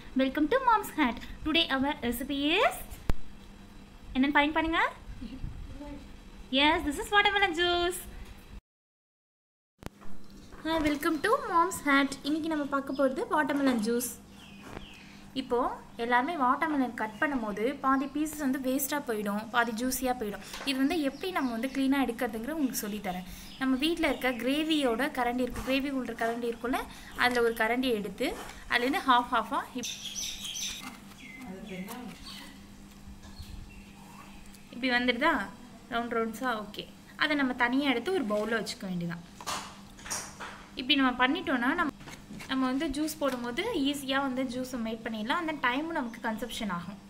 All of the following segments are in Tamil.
Welcome to mom's hat today our recipe is என்னன்னு ஃபைன் பண்ணுங்க yes this is watermelon juice hi welcome to mom's hat இன்றைக்கி நம்ம பார்க்க போகிறது வாட்டர்மெலன் ஜூஸ் இப்போது எல்லாருமே வாட்டர்மெலன் கட் பண்ணும்போது பாதி பீசஸ் வந்து வேஸ்ட்டாக போயிடும் பாதி ஜூஸியாக போயிடும் இது வந்து எப்படி நம்ம வந்து க்ளீனாக எடுக்கிறதுங்கிற உங்களுக்கு சொல்லித்தரேன் நம்ம வீட்டில் இருக்க கிரேவியோட கரண்டி இருக்கும் கிரேவி உள்ள கரண்டி இருக்கும்ல அதில் ஒரு கரண்டி எடுத்து அதுலேருந்து ஹாஃப் ஹாஃபாக இப் இப்படி வந்துடுதா ரவுண்ட் ரவுண்ட்ஸாக ஓகே அதை நம்ம தனியாக எடுத்து ஒரு பவுலில் வச்சுக்க வேண்டியதான் இப்படி நம்ம பண்ணிட்டோன்னா நம்ம நம்ம வந்து ஜூஸ் போடும்போது ஈஸியாக வந்து ஜூஸை மேட் பண்ணிடலாம் அந்த டைமும் நமக்கு கன்சப்ஷன் ஆகும்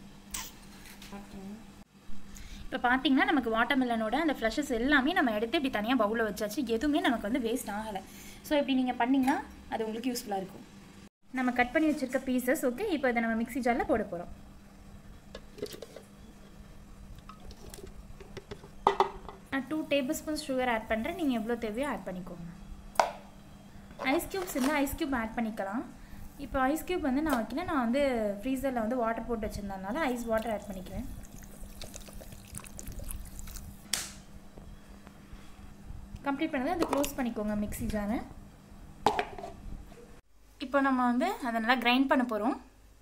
இப்போ பார்த்தீங்கன்னா நமக்கு வாட்டர்மெலனோட அந்த ஃப்ளஷஸ் எல்லாமே நம்ம எடுத்து இப்படி தனியாக பவுலில் வச்சாச்சு எதுவுமே நமக்கு வந்து வேஸ்ட் ஆகலை ஸோ இப்படி நீங்கள் பண்ணிங்கன்னா அது உங்களுக்கு யூஸ்ஃபுல்லாக இருக்கும் நம்ம கட் பண்ணி வச்சுருக்க பீசஸ் ஓகே இப்போ இதை நம்ம மிக்ஸி ஜாரில் போட போகிறோம் நான் two table spoon sugar add பண்ணுறேன் நீங்கள் எவ்வளோ தேவையோ ஆட் பண்ணிக்கோங்க ஐஸ் க்யூப்ஸ் இருந்தால் ஐஸ் க்யூப் ஆட் பண்ணிக்கலாம் இப்போ ஐஸ் க்யூப் வந்து நான் வைக்கல நான் வந்து ஃப்ரீசரில் வந்து வாட்டர் போட்டு வச்சுருந்ததுனால ஐஸ் வாட்டர் ஆட் பண்ணிக்கிறேன் கம்ப்ளீட் பண்ணது அது க்ளோஸ் பண்ணிக்கோங்க மிக்ஸி ஜாரை இப்போ நம்ம வந்து அதை நல்லா கிரைண்ட் பண்ண போகிறோம்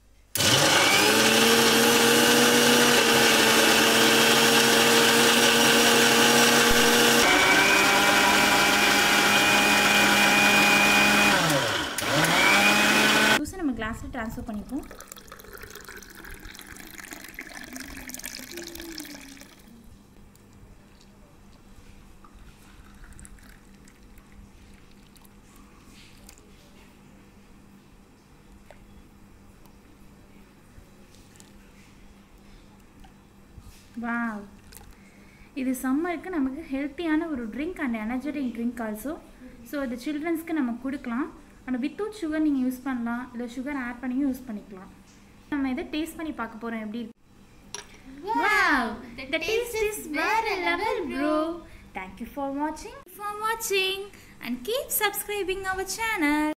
ஜூஸை நம்ம கிளாஸில் ட்ரான்ஸ்ஃபர் பண்ணிப்போம் வாவ் இது சம்மருக்கு நமக்கு ஹெல்த்தியான ஒரு drink and energetic drink also so இது சில்ட்ரன்ஸ்க்கு நம்ம கொடுக்கலாம் அண்ட் வித்தவுட் சுகர் நீங்கள் யூஸ் பண்ணலாம் இல்லை சுகர் ஆட் பண்ணியும் யூஸ் பண்ணிக்கலாம் நம்ம இதை டேஸ்ட் பண்ணி பார்க்க போகிறோம் எப்படி இருக்கு Wow, the taste is வேற level bro. Thank you for watching, for watching and keep subscribing our channel.